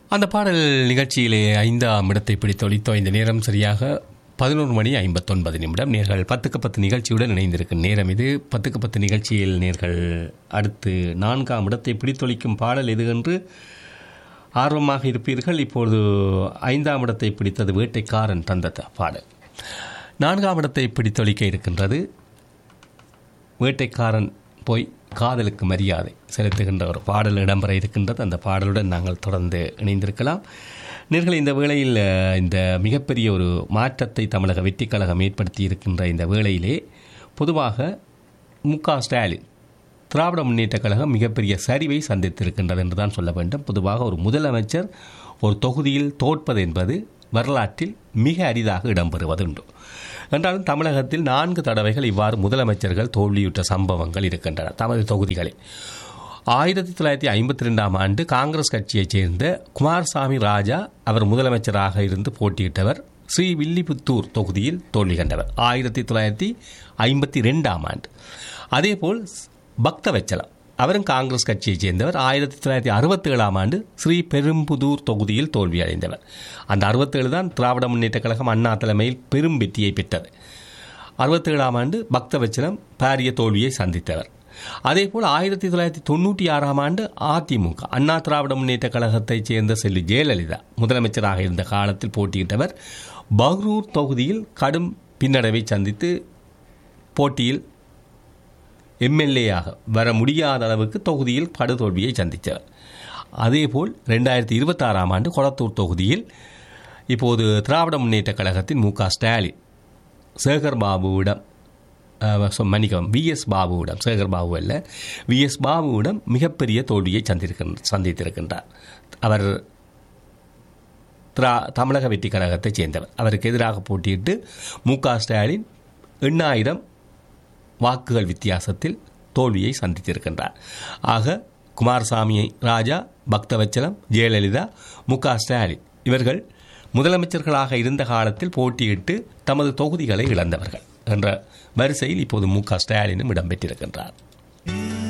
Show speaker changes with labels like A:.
A: அந்த பாடல் நிகழ்ச்சியிலே ஐந்தாம் இடத்தை பிடித்தொழித்தோ இந்த நேரம் சரியாக பதினோரு மணி ஐம்பத்தொன்பது நிமிடம் நேர்கள் பத்துக்கு பத்து நிகழ்ச்சியுடன் இணைந்திருக்கும் நேரம் இது பத்துக்கு பத்து நிகழ்ச்சியில் நேர்கள் அடுத்து நான்காம் இடத்தை பிடித்தொழிக்கும் பாடல் எது என்று ஆர்வமாக இருப்பீர்கள் இப்பொழுது ஐந்தாம் இடத்தை பிடித்தது வேட்டைக்காரன் தந்த த- பாடல் நான்காம் இடத்தை பிடித்தொழிக்க இருக்கின்றது வேட்டைக்காரன் போய் காதலுக்கு மரியாதை செலுத்துகின்ற ஒரு பாடல் இடம்பெற இருக்கின்றது அந்த பாடலுடன் நாங்கள் தொடர்ந்து இணைந்திருக்கலாம் நேர்கள் இந்த வேளையில் அஹ், இந்த மிகப்பெரிய ஒரு மாற்றத்தை தமிழக வெற்றிக் கழகம் ஏற்படுத்தி இருக்கின்ற இந்த வேளையிலே பொதுவாக மு க ஸ்டாலின் திராவிட முன்னேற்றக் கழகம் மிகப்பெரிய சரிவை சந்தித்திருக்கின்றது என்று தான் சொல்ல வேண்டும் பொதுவாக ஒரு முதலமைச்சர் ஒரு தொகுதியில் தோற்பது என்பது வரலாற்றில் மிக அரிதாக இடம்பெறுவதுண்டு என்றாலும் தமிழகத்தில் நான்கு தடவைகள் இவ்வாறு முதலமைச்சர்கள் தோல்வியுற்ற சம்பவங்கள் இருக்கின்றன தமது தொகுதிகளில் ஆயிரத்தி தொள்ளாயிரத்தி ஐம்பத்தி ரெண்டாம் ஆண்டு காங்கிரஸ் கட்சியைச் சேர்ந்த குமாரசாமி ராஜா அவர் முதலமைச்சராக இருந்து போட்டியிட்டவர் ஸ்ரீ வில்லிபுத்தூர் தொகுதியில் தோல்வி கண்டவர் ஆயிரத்தி தொள்ளாயிரத்தி ஐம்பத்தி ரெண்டாம் ஆண்டு அதேபோல் பக்தவச்சலம் அவரும் காங்கிரஸ் கட்சியைச் சேர்ந்தவர் ஆயிரத்தி தொள்ளாயிரத்தி அறுபத்தி ஏழாம் ஆண்டு ஸ்ரீ பெரும்புதூர் தொகுதியில் தோல்வி அடைந்தவர் அந்த அறுபத்தேழு தான் திராவிட முன்னேற்றக் கழகம் அண்ணா தலைமையில் பெரும் வெற்றியை பெற்றது அறுபத்தேழாம் ஆண்டு பக்தவச்சலம் பாரிய தோல்வியை சந்தித்தவர் அதேபோல் ஆயிரத்தி தொள்ளாயிரத்தி தொண்ணூற்றி ஆறாம் ஆண்டு அதிமுக அண்ணா திராவிட முன்னேற்ற கழகத்தைச் சேர்ந்த செல்வி ஜெயலலிதா முதலமைச்சராக இருந்த காலத்தில் போட்டியிட்டவர் பஹ்ரூர் தொகுதியில் கடும் பின்னடைவை சந்தித்து போட்டியில் எம்எல்ஏயாக வர முடியாத அளவுக்கு தொகுதியில் படுதோல்வியை சந்தித்தவர் அதேபோல் ரெண்டாயிரத்தி இருபத்தாறாம் ஆண்டு கொளத்தூர் தொகுதியில் இப்போது திராவிட முன்னேற்றக் கழகத்தின் மு க ஸ்டாலின் சேகர் பாபுவிடம் அஹ், சொ- மன்னிக்கவும் விஎஸ் பாபுவிடம் சேகர் பாபு அல்ல விஎஸ் பாபுவிடம் மிகப்பெரிய தோல்வியை சந்திருக்கின்ற சந்தித்திருக்கின்றார் அவர் திரா தமிழக வெற்றி கழகத்தைச் சேர்ந்தவர் அவருக்கு எதிராக போட்டியிட்டு மு க ஸ்டாலின் எண்ணாயிரம் வாக்குகள் வித்தியாசத்தில் தோல்வியை சந்தித்திருக்கின்றார் ஆக குமாரசாமி ராஜா பக்தவச்சலம் ஜெயலலிதா மு க ஸ்டாலின் இவர்கள் முதலமைச்சர்களாக இருந்த காலத்தில் போட்டியிட்டு தமது தொகுதிகளை இழந்தவர்கள் என்ற வரிசையில் இப்போது மு க ஸ்டாலினும் இடம்பெற்றிருக்கின்றார்